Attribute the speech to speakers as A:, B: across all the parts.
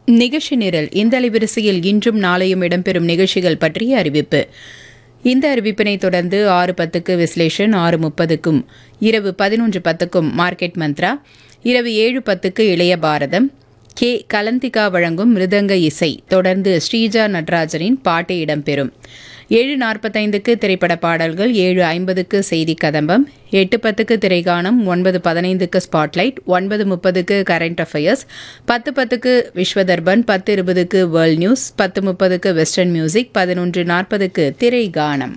A: நிகழ்ச்சி நிரல் இந்த அலைவரிசையில் இன்றும் நாளையும் இடம்பெறும் நிகழ்ச்சிகள் பற்றிய அறிவிப்பு இந்த அறிவிப்பினை தொடர்ந்து ஆறு பத்துக்கு விஸ்லேஷன் ஆறு முப்பதுக்கும் இரவு பதினொன்று பத்துக்கும் மார்க்கெட் மந்த்ரா இரவு ஏழு பத்துக்கு இளைய பாரதம் கே கலந்திகா வழங்கும் மிருதங்க இசை தொடர்ந்து ஸ்ரீஜா நடராஜனின் பாட்டு இடம்பெறும் ஏழு நாற்பத்தைந்துக்கு திரைப்பட பாடல்கள் ஏழு ஐம்பதுக்கு செய்தி கதம்பம் எட்டு பத்துக்கு திரைகானம் ஒன்பது பதினைந்துக்கு ஸ்பாட்லைட் ஒன்பது முப்பதுக்கு கரண்ட் அஃபேர்ஸ் பத்து பத்துக்கு விஸ்வதர்பன் பத்து இருபதுக்கு வேர்ல்ட் நியூஸ் பத்து முப்பதுக்கு வெஸ்டர்ன் மியூசிக் பதினொன்று நாற்பதுக்கு திரைகானம்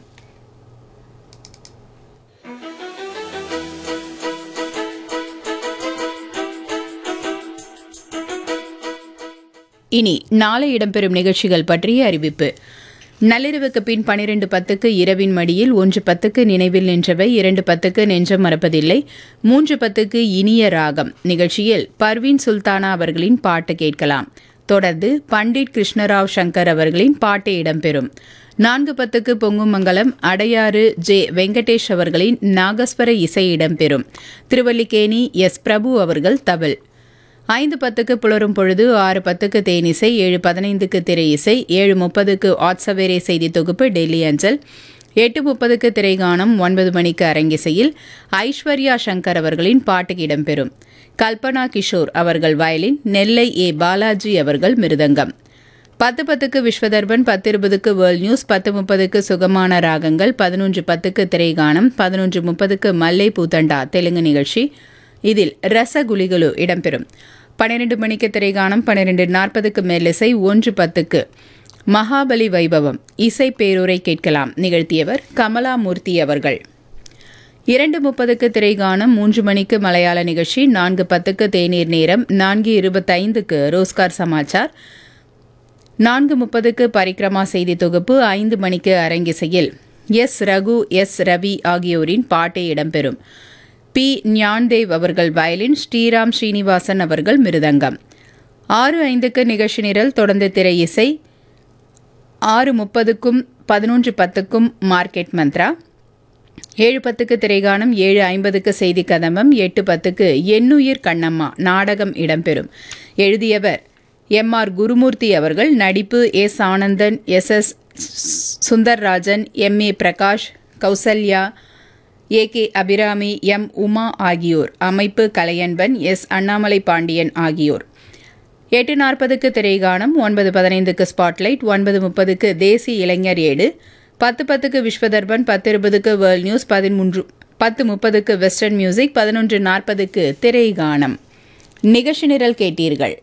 A: இனி நாளை இடம்பெறும் நிகழ்ச்சிகள் பற்றிய அறிவிப்பு நள்ளிரவுக்கு பின் பனிரெண்டு பத்துக்கு இரவின் மடியில் ஒன்று பத்துக்கு நினைவில் நின்றவை இரண்டு பத்துக்கு நெஞ்சம் மறப்பதில்லை மூன்று பத்துக்கு இனிய ராகம் நிகழ்ச்சியில் பர்வீன் சுல்தானா அவர்களின் பாட்டு கேட்கலாம் தொடர்ந்து பண்டிட் கிருஷ்ணராவ் சங்கர் அவர்களின் பாட்டு இடம்பெறும் நான்கு பத்துக்கு பொங்குமங்கலம் அடையாறு ஜே வெங்கடேஷ் அவர்களின் நாகஸ்வர இசை இடம்பெறும் திருவல்லிக்கேணி எஸ் பிரபு அவர்கள் தவில் ஐந்து பத்துக்கு புலரும் பொழுது ஆறு பத்துக்கு தேனிசை ஏழு பதினைந்துக்கு திரை இசை ஏழு முப்பதுக்கு ஆட்சவேரே செய்தி தொகுப்பு டெல்லி அஞ்சல் எட்டு முப்பதுக்கு திரைகானம் ஒன்பது மணிக்கு அரங்கிசையில் ஐஸ்வர்யா சங்கர் அவர்களின் பாட்டு இடம்பெறும் கல்பனா கிஷோர் அவர்கள் வயலின் நெல்லை ஏ பாலாஜி அவர்கள் மிருதங்கம் பத்து பத்துக்கு விஸ்வதர்பன் பத்து இருபதுக்கு வேர்ல்ட் நியூஸ் பத்து முப்பதுக்கு சுகமான ராகங்கள் பதினொன்று பத்துக்கு திரைகானம் பதினொன்று முப்பதுக்கு மல்லை பூத்தண்டா தெலுங்கு நிகழ்ச்சி இதில் ரசகுலிகளு இடம்பெறும் பன்னிரண்டு மணிக்கு திரைகானம் பன்னிரண்டு நாற்பதுக்கு மேலிசை ஒன்று பத்துக்கு மகாபலி வைபவம் இசை பேரூரை கேட்கலாம் நிகழ்த்தியவர் கமலாமூர்த்தி அவர்கள் இரண்டு முப்பதுக்கு திரைகானம் மூன்று மணிக்கு மலையாள நிகழ்ச்சி நான்கு பத்துக்கு தேநீர் நேரம் நான்கு இருபத்தைந்துக்கு ரோஸ்கார் சமாச்சார் நான்கு முப்பதுக்கு பரிக்ரமா செய்தி தொகுப்பு ஐந்து மணிக்கு அரங்கிசையில் எஸ் ரகு எஸ் ரவி ஆகியோரின் பாட்டே இடம்பெறும் பி ஞான்தேவ் அவர்கள் வயலின் ஸ்ரீராம் ஸ்ரீனிவாசன் அவர்கள் மிருதங்கம் ஆறு ஐந்துக்கு நிகழ்ச்சி நிரல் தொடர்ந்து திரை இசை ஆறு முப்பதுக்கும் பதினொன்று பத்துக்கும் மார்க்கெட் மந்த்ரா ஏழு பத்துக்கு திரைகானம் ஏழு ஐம்பதுக்கு செய்தி கதம்பம் எட்டு பத்துக்கு எண்ணுயிர் கண்ணம்மா நாடகம் இடம்பெறும் எழுதியவர் எம் ஆர் குருமூர்த்தி அவர்கள் நடிப்பு S Anandan S S Sundararajan M A Prakash Kausalya A K Abhirami M Uma ஆகியோர் அமைப்பு கலையன்பன் எஸ் அண்ணாமலை பாண்டியன் ஆகியோர் எட்டு நாற்பதுக்கு திரைகானம் ஒன்பது பதினைந்துக்கு ஸ்பாட்லைட் ஒன்பது முப்பதுக்கு தேசிய இளைஞர் ஏடு பத்து பத்துக்கு விஸ்வதர்பன் பத்து இருபதுக்கு வேர்ல்ட் நியூஸ் பதிமூன்று பத்து முப்பதுக்கு வெஸ்டர்ன் மியூசிக் பதினொன்று நாற்பதுக்கு திரைகானம் நிகழ்ச்சி நிரல் கேட்டீர்கள்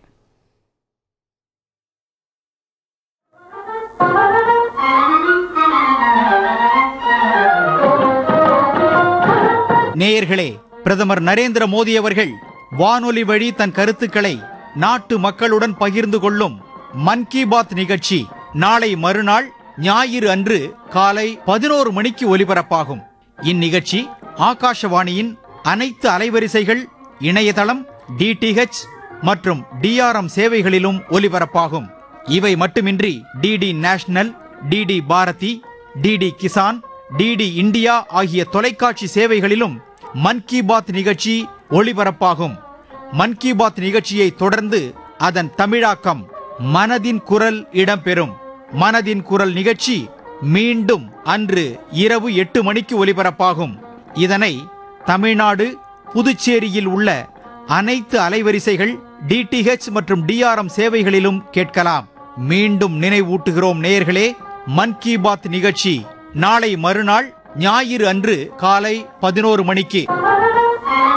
B: நேயர்களே பிரதமர் நரேந்திர மோடி அவர்கள் வானொலி வழி தன் கருத்துக்களை நாட்டு மக்களுடன் பகிர்ந்து கொள்ளும் மன் கி பாத் நிகழ்ச்சி நாளை மறுநாள் ஞாயிறு அன்று காலை பதினோரு மணிக்கு ஒலிபரப்பாகும் இந்நிகழ்ச்சி ஆகாஷவாணியின் அனைத்து அலைவரிசைகள் இணையதளம் டிடிஹெச் மற்றும் டிஆர்எம் சேவைகளிலும் ஒலிபரப்பாகும் இவை மட்டுமின்றி DD National DD Bharati DD Kisan DD India ஆகிய தொலைக்காட்சி சேவைகளிலும் மன் கி பாத் நிகழ்ச்சி ஒளிபரப்பாகும் மன் கி பாத் நிகழ்ச்சியை தொடர்ந்து அதன் தமிழாக்கம் மனதின் குரல் இடம்பெறும் மனதின் குரல் நிகழ்ச்சி மீண்டும் அன்று இரவு எட்டு மணிக்கு ஒலிபரப்பாகும் இதனை தமிழ்நாடு புதுச்சேரியில் உள்ள அனைத்து அலைவரிசைகள் டிடிஹெச் மற்றும் டிஆர்எம் சேவைகளிலும் கேட்கலாம் மீண்டும் நினைவூட்டுகிறோம் நேயர்களே மன் கி பாத் நிகழ்ச்சி நாளை மறுநாள் ஞாயிறு அன்று காலை பதினோரு மணிக்கு